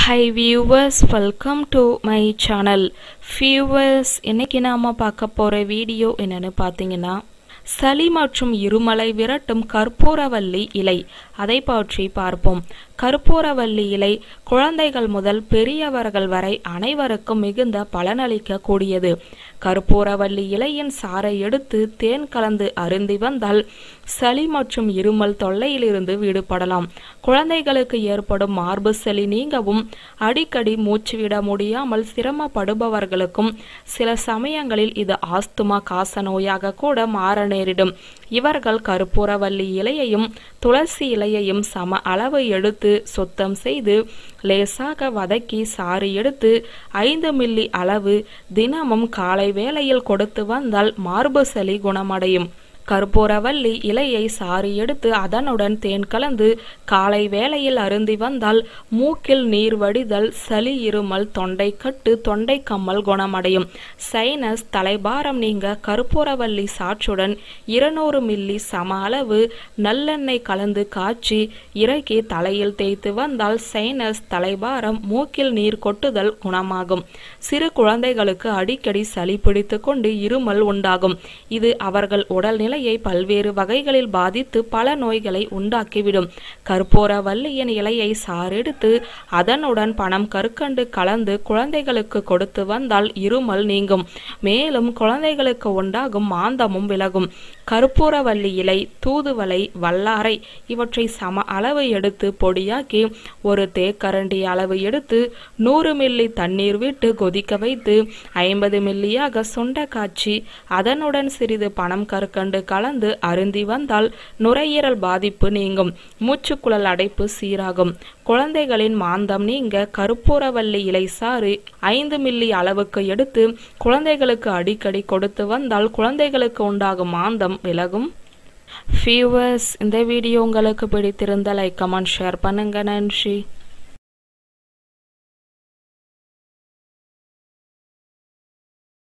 high viewers welcome to my channel viewers இன்னைக்கு நாம பார்க்க போற வீடியோ என்னன்னு பார்த்தீங்கன்னா சளி மற்றும் இருமலை விரட்டும் கற்பூரவல்லி இலை அதை பற்றி பார்ப்போம் கற்பூரவல்லி இலை குழந்தைகள் முதல் பெரியவர்கள் வரை அனைவருக்கும் மிகுந்த பலனளிக்க கூடியது கற்பூரவல்லி இலையின் சாறை எடுத்து தேன் கலந்து அருந்தி வந்தால் சளி மற்றும் இருமல் தொல்லையிலிருந்து விடுபடலாம் குழந்தைகளுக்கு ஏற்படும் மார்பு சளி நீங்கவும் அடிக்கடி மூச்சுவிட முடியாமல் சிரமப்படுபவர்களுக்கும் சில சமயங்களில் இது ஆஸ்துமா காச நோயாக கூட மாற நேரிடும் இவர்கள் கற்பூரவல்லி இலையையும் துளசி இலையையும் சம அளவு எடுத்து சுத்தம் செய்து லேசாக வதக்கி சாறு எடுத்து ஐந்து மில்லி அளவு தினமும் காலை வேளையில் கொடுத்து வந்தால் மார்பு சளி குணமடையும் கற்பூரவல்லி இலையை சாறு எடுத்து அதனுடன் தேன் கலந்து காலை வேளையில் அருந்தி வந்தால் மூக்கில் நீர் வடிதல் சளி இருமல் தொண்டை கட்டு தொண்டை கம்மல் குணமடையும் சைனஸ் தலைபாரம் நீங்க கற்பூரவல்லி சாற்றுடன் இருநூறு மில்லி சம அளவு நல்லெண்ணெய் கலந்து காய்ச்சி இறக்கி தலையில் தேய்த்து வந்தால் சைனஸ் தலைபாரம் மூக்கில் நீர் கொட்டுதல் குணமாகும் சிறு குழந்தைகளுக்கு அடிக்கடி சளி பிடித்து கொண்டு இருமல் உண்டாகும் இது அவர்கள் உடல்நிலை நிலையை பல்வேறு வகைகளில் பாதித்து பல நோய்களை உண்டாக்கிவிடும் கற்பூரவல்லியின் இலையை சாறெடுத்து அதனுடன் பணம் கற்கண்டு கலந்து குழந்தைகளுக்கு கொடுத்து வந்தால் இருமல் நீங்கும் மேலும் குழந்தைகளுக்கு உண்டாகும் மாந்தமும் விலகும் கற்பூரவல்லி இலை தூதுவளை வல்லாரை இவற்றை சம அளவு எடுத்து பொடியாக்கி ஒரு தேக்கரண்டி அளவு எடுத்து நூறு மில்லி தண்ணீர் விட்டு கொதிக்க வைத்து ஐம்பது மில்லியாக சுண்ட காய்ச்சி அதனுடன் சிறிது பணம் கற்கண்டு கலந்து அருந்தி வந்தால் நுரையீரல் பாதிப்பு நீங்கும் மூச்சுக்குழல் அடைப்பு சீராகும் குழந்தைகளின் மாந்தம் நீங்க கற்பூரவல்லி இலை சாறு ஐந்து மில்லி அளவுக்கு எடுத்து குழந்தைகளுக்கு அடிக்கடி கொடுத்து வந்தால் குழந்தைகளுக்கு உண்டாகும் மாந்தம் விலகும் வியூவர்ஸ் இந்த வீடியோ உங்களுக்கு பிடித்திருந்தால் லைக் கமெண்ட் ஷேர் பண்ணுங்க நன்றி